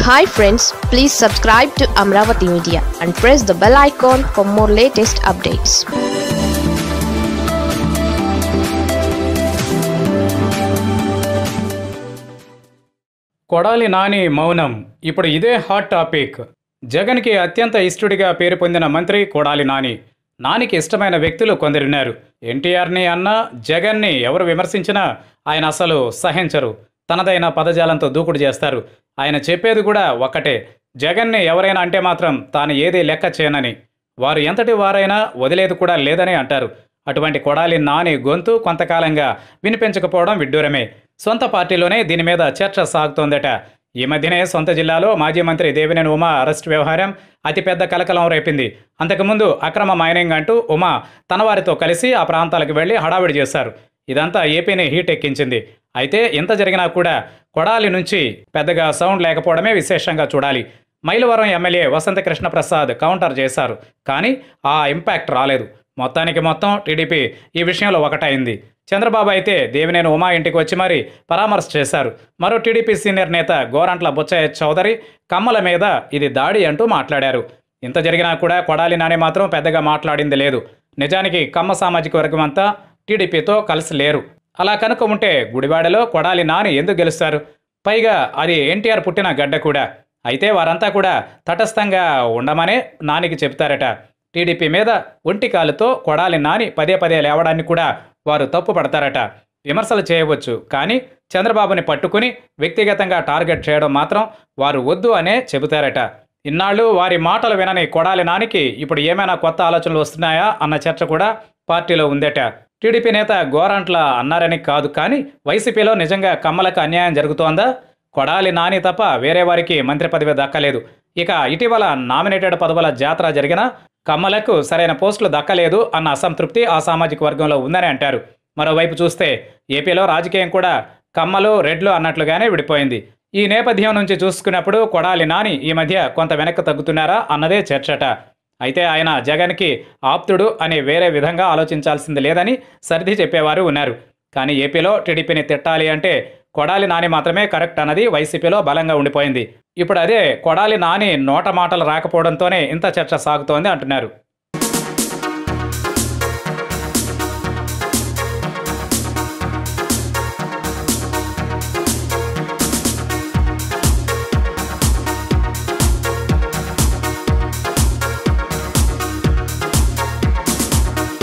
hi friends please subscribe to Amaravati media and press the bell icon for more latest updates Kodali Nani మౌనం ఇప్పుడు ఇదే hot topic జగన్కి అత్యంత ఇష్టడిగా పేరు పొందిన మంత్రి కొడాలి నాని నానికి ఇష్టమైన వ్యక్తులు కొందరున్నారు ఎన్టీఆర్ని అన్నా జగన్ని ఎవరు విమర్శించినా ఆయన అసలు సహించరు తనదైన పదజాలంతో దూకుడు చేస్తారు ఆయన చెప్పేది కూడా ఒక్కటే జగన్ని ఎవరైనా అంటే మాత్రం తాను ఏది లెక్క చేయనని వారు ఎంతటి వారైనా వదిలేది కూడా లేదని అంటారు అటువంటి కొడాలి నాని గొంతు కొంతకాలంగా వినిపించకపోవడం విడ్డూరమే సొంత పార్టీలోనే దీని మీద చర్చ సాగుతోందట ఈ మధ్యనే సొంత జిల్లాలో మాజీ మంత్రి దేవినేని ఉమా అరెస్ట్ వ్యవహారం అతిపెద్ద కలకలం రేపింది అంతకుముందు అక్రమ మైనింగ్ అంటూ ఉమా తన వారితో కలిసి ఆ ప్రాంతాలకు వెళ్లి హడావిడి చేశారు ఇదంతా ఏపీని హీట్ ఎక్కించింది అయితే ఇంత జరిగినా కూడా కొడాలి నుంచి పెద్దగా సౌండ్ లేకపోవడమే విశేషంగా చూడాలి మైలవరం ఎమ్మెల్యే వసంత కృష్ణ ప్రసాద్ కౌంటర్ చేశారు కానీ ఆ ఇంపాక్ట్ రాలేదు మొత్తానికి మొత్తం టీడీపీ ఈ విషయంలో ఒకటైంది చంద్రబాబు అయితే దేవినేని ఉమా ఇంటికి వచ్చి మరీ పరామర్శ చేశారు మరో టీడీపీ సీనియర్ నేత గోరంట్ల బుచ్చయ్య చౌదరి కమ్మల మీద ఇది దాడి అంటూ మాట్లాడారు ఇంత జరిగినా కూడా కొడాలి నాని మాత్రం పెద్దగా మాట్లాడింది లేదు నిజానికి కమ్మ సామాజిక వర్గం అంతా టీడీపీతో కలిసి లేరు అలా కనుక ఉంటే గుడివాడలో కొడాలి నాని ఎందుకు గెలుస్తారు పైగా అది ఎన్టీఆర్ పుట్టిన గడ్డ కూడా అయితే వారంతా కూడా తటస్థంగా ఉండమనే నానికి చెప్తారట టీడీపీ మీద ఒంటి కాలుతో కొడాలి నాని పదే పదే లేవడాన్ని కూడా వారు తప్పు పడతారట విమర్శలు చేయవచ్చు కానీ చంద్రబాబుని పట్టుకుని వ్యక్తిగతంగా టార్గెట్ చేయడం మాత్రం వారు వద్దు అనే చెబుతారట ఇన్నాళ్ళు వారి మాటలు వినని కొడాలి నానికి ఇప్పుడు ఏమైనా కొత్త ఆలోచనలు వస్తున్నాయా అన్న చర్చ కూడా పార్టీలో ఉందట టీడీపీ నేత గోరంట్ల అన్నారని కాదు కానీ వైసీపీలో నిజంగా కమ్మలకు అన్యాయం జరుగుతోందా కొడాలి నాని తప్ప వేరే వారికి మంత్రి పదవి దక్కలేదు ఇక ఇటీవల నామినేటెడ్ పదవుల జాతర జరిగిన కమ్మలకు సరైన పోస్టులు దక్కలేదు అన్న అసంతృప్తి ఆ సామాజిక వర్గంలో ఉందని అంటారు మరోవైపు చూస్తే ఏపీలో రాజకీయం కూడా కమ్మలు రెడ్లు అన్నట్లుగానే విడిపోయింది ఈ నేపథ్యం నుంచి చూసుకున్నప్పుడు కొడాలి నాని ఈ మధ్య కొంత వెనక్కి తగ్గుతున్నారా అన్నదే చర్చట అయితే ఆయన జగన్కి ఆప్తుడు అని వేరే విధంగా ఆలోచించాల్సింది లేదని సర్ది చెప్పేవారు ఉన్నారు కానీ ఏపీలో టీడీపీని తిట్టాలి అంటే కొడాలి నాని మాత్రమే కరెక్ట్ అన్నది వైసీపీలో బలంగా ఉండిపోయింది ఇప్పుడు అదే కొడాలి నాని నోట మాటలు రాకపోవడంతోనే ఇంత చర్చ సాగుతోంది అంటున్నారు